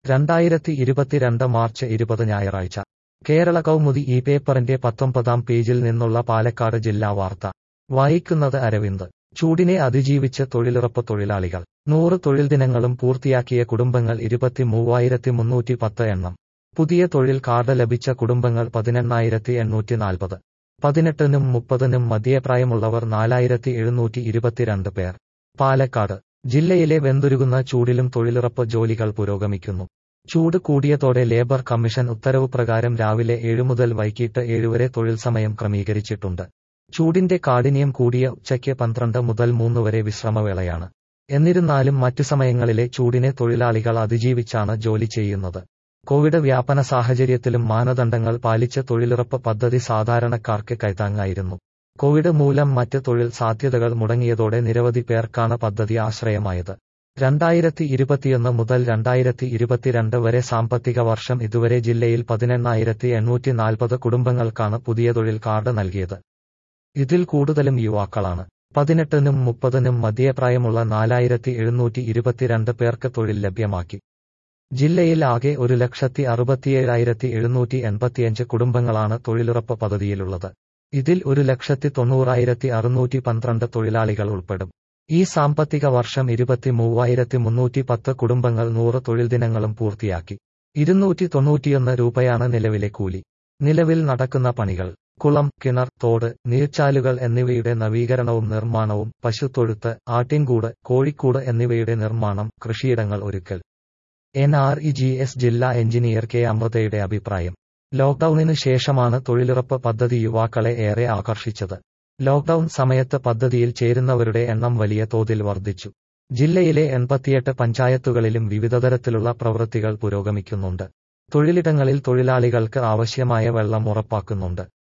രണ്ടായിരത്തി ഇരുപത്തിരണ്ട് മാർച്ച് ഇരുപത് ഞായറാഴ്ച കേരള കൗമുദി ഈ പേപ്പറിന്റെ പത്തൊമ്പതാം പേജിൽ നിന്നുള്ള പാലക്കാട് ജില്ലാ വാർത്ത വായിക്കുന്നത് അരവിന്ദ് ചൂടിനെ അതിജീവിച്ച് തൊഴിലുറപ്പ് തൊഴിലാളികൾ നൂറ് തൊഴിൽ ദിനങ്ങളും പൂർത്തിയാക്കിയ കുടുംബങ്ങൾ ഇരുപത്തി മൂവായിരത്തി മുന്നൂറ്റി പത്ത് എണ്ണം പുതിയ തൊഴിൽ കാർഡ് ലഭിച്ച കുടുംബങ്ങൾ പതിനെണ്ണായിരത്തി എണ്ണൂറ്റി നാൽപ്പത് പതിനെട്ടിനും മുപ്പതിനും മധ്യപ്രായമുള്ളവർ നാലായിരത്തി എഴുന്നൂറ്റി ഇരുപത്തിരണ്ട് പേർ പാലക്കാട് ജില്ലയിലെ വെന്തുരുകുന്ന ചൂടിലും തൊഴിലുറപ്പ് ജോലികൾ പുരോഗമിക്കുന്നു ചൂട് കൂടിയതോടെ ലേബർ കമ്മീഷൻ ഉത്തരവ് പ്രകാരം രാവിലെ ഏഴു മുതൽ വൈകിട്ട് ഏഴുവരെ തൊഴിൽ സമയം ക്രമീകരിച്ചിട്ടുണ്ട് ചൂടിന്റെ കാഠിന്യം കൂടിയ ഉച്ചയ്ക്ക് പന്ത്രണ്ട് മുതൽ മൂന്ന് വരെ വിശ്രമവേളയാണ് എന്നിരുന്നാലും മറ്റു സമയങ്ങളിലെ ചൂടിനെ തൊഴിലാളികൾ അതിജീവിച്ചാണ് ജോലി ചെയ്യുന്നത് കോവിഡ് വ്യാപന സാഹചര്യത്തിലും മാനദണ്ഡങ്ങൾ പാലിച്ച് തൊഴിലുറപ്പ് പദ്ധതി സാധാരണക്കാർക്ക് കൈത്താങ്ങായിരുന്നു കോവിഡ് മൂലം മറ്റ് തൊഴിൽ സാധ്യതകൾ മുടങ്ങിയതോടെ നിരവധി പേർക്കാണ് പദ്ധതി ആശ്രയമായത് രണ്ടായിരത്തി ഇരുപത്തിയൊന്ന് മുതൽ രണ്ടായിരത്തി ഇരുപത്തിരണ്ട് വരെ സാമ്പത്തിക വർഷം ഇതുവരെ ജില്ലയിൽ പതിനെണ്ണായിരത്തി എണ്ണൂറ്റി നാൽപ്പത് കുടുംബങ്ങൾക്കാണ് പുതിയ തൊഴിൽ കാർഡ് നൽകിയത് ഇതിൽ കൂടുതലും യുവാക്കളാണ് പതിനെട്ടിനും മുപ്പതിനും മധ്യപ്രായമുള്ള നാലായിരത്തി എഴുന്നൂറ്റി ഇരുപത്തിരണ്ട് പേർക്ക് തൊഴിൽ ലഭ്യമാക്കി ജില്ലയിൽ ആകെ ഒരു ലക്ഷത്തി അറുപത്തിയേഴായിരത്തി എഴുന്നൂറ്റി എൺപത്തിയഞ്ച് കുടുംബങ്ങളാണ് തൊഴിലുറപ്പ് പദ്ധതിയിലുള്ളത് ഇതിൽ ഒരു ലക്ഷത്തി തൊണ്ണൂറായിരത്തി അറുന്നൂറ്റി പന്ത്രണ്ട് തൊഴിലാളികൾ ഉൾപ്പെടും ഈ സാമ്പത്തിക വർഷം ഇരുപത്തി മൂവായിരത്തി മുന്നൂറ്റി പത്ത് കുടുംബങ്ങൾ നൂറ് തൊഴിൽ ദിനങ്ങളും പൂർത്തിയാക്കി ഇരുന്നൂറ്റി തൊണ്ണൂറ്റിയൊന്ന് രൂപയാണ് നിലവിലെ കൂലി നിലവിൽ നടക്കുന്ന പണികൾ കുളം കിണർ തോട് നീർച്ചാലുകൾ എന്നിവയുടെ നവീകരണവും നിർമ്മാണവും പശുത്തൊഴുത്ത് ആട്ടിൻകൂട് കോഴിക്കൂട് എന്നിവയുടെ നിർമ്മാണം കൃഷിയിടങ്ങൾ ഒരുക്കൽ N R E G S ജില്ലാ എഞ്ചിനീയർ കെ അമൃതയുടെ അഭിപ്രായം ലോക്ഡൌണിന് ശേഷമാണ് തൊഴിലുറപ്പ് പദ്ധതി യുവാക്കളെ ഏറെ ആകർഷിച്ചത് ലോക്ഡൌൺ സമയത്ത് പദ്ധതിയിൽ ചേരുന്നവരുടെ എണ്ണം വലിയ തോതിൽ വർദ്ധിച്ചു ജില്ലയിലെ എൺപത്തിയെട്ട് പഞ്ചായത്തുകളിലും വിവിധതരത്തിലുള്ള പ്രവൃത്തികൾ പുരോഗമിക്കുന്നുണ്ട് തൊഴിലിടങ്ങളിൽ തൊഴിലാളികൾക്ക് ആവശ്യമായ വെള്ളം ഉറപ്പാക്കുന്നുണ്ട്